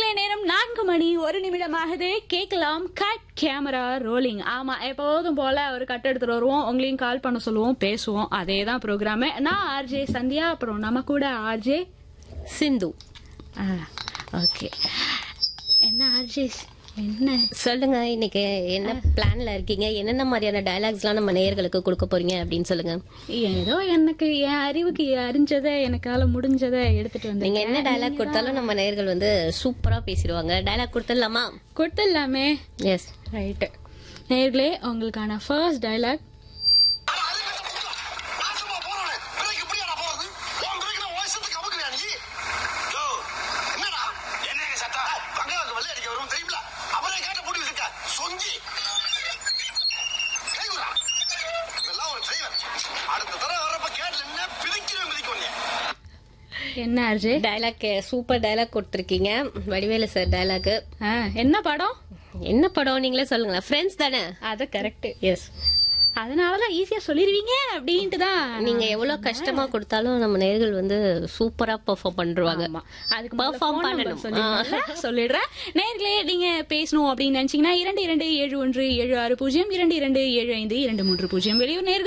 நேரம் நான்கு மணி ஒரு நிமிடம் ஆகுது கேட்கலாம் கட் கேமரா ரோலிங் ஆமா எப்போதும் போல ஒரு கட் எடுத்துட்டு வருவோம் உங்களையும் கால் பண்ண சொல்லுவோம் பேசுவோம் அதே தான் ப்ரோக்ராமு நான் ஆர்ஜே சந்தியா அப்புறம் நம்ம கூட ஆர்ஜே சிந்து ஓகே என்ன ஆர்ஜே என்ன சொல்லுங்க இன்னைக்கு என்ன பிளான்ல இருக்கீங்க என்னென்ன மாதிரியான டயலாக்ஸ்லாம் நம்ம நேயர்களுக்கு கொடுக்க போறீங்க அப்படின்னு சொல்லுங்க ஏதோ எனக்கு என் அறிவுக்கு அறிஞ்சதை எனக்கால முடிஞ்சதை எடுத்துட்டு வந்து நீங்க என்ன டயலாக் கொடுத்தாலும் நம்ம நேயர்கள் வந்து சூப்பரா பேசிடுவாங்க டயலாக் கொடுத்துடலாமா கொடுத்துடலாமே எஸ் ரைட்டு நேர்களே உங்களுக்கான ஃபர்ஸ்ட் டைலாக் நாசமா போறவனே, பிறகு இப்படியாடா போறது? உன் பிறகு நான் உன் இஷ்டத்துக்கு அமுக்குறியா நீ? யோ, என்னடா? என்னங்க சத்தம்? பங்களாவுக்கு வெள்ளை அடிக்க வரும் தெரியுமில? அவரே கேட்ட பூட்டி வச்சிருக்க. சொங்கி. கை விடுறா. இதெல்லாம் ஒரு டிரைவர். அடுத்த தடவை வர்றப்ப கேட்ல நின்னா பிரிக்கிறேன் மிதிக்க உன்னைய. என்ன ஆர்ஜே டயலாக் சூப்பர் டயலாக் கொடுத்துருக்கீங்க வடிவேலு சார் டயலாக் ஆ, என்ன படம் என்ன படம் நீங்களே சொல்லுங்களேன் ஃப்ரெண்ட்ஸ் தானே அது கரெக்ட் எஸ் அதனாலதான் ஈஸியா சொல்லிருவீங்க அப்படின்ட்டு தான் நீங்க எவ்வளவு கஷ்டமா கொடுத்தாலும் நம்ம நேர்கள் வந்து சூப்பரா பெர்ஃபார்ம் பண்றாங்க ஆமா. அதுக்கு Perform perform பண்ணணும். பண்ணணும் சொல்லிடுறேன் நேர்களே நீங்க பேசணும் அப்படின்னு நினைச்சீங்கன்னா இரண்டு இரண்டு ஏழு ஒன்று ஏழு ஆறு பூஜ்ஜியம் இரண்டு இரண்டு ஏழு ஐந்து இரண்டு மூன்று பூஜ்ஜியம் வெளியூர் நேர்கள்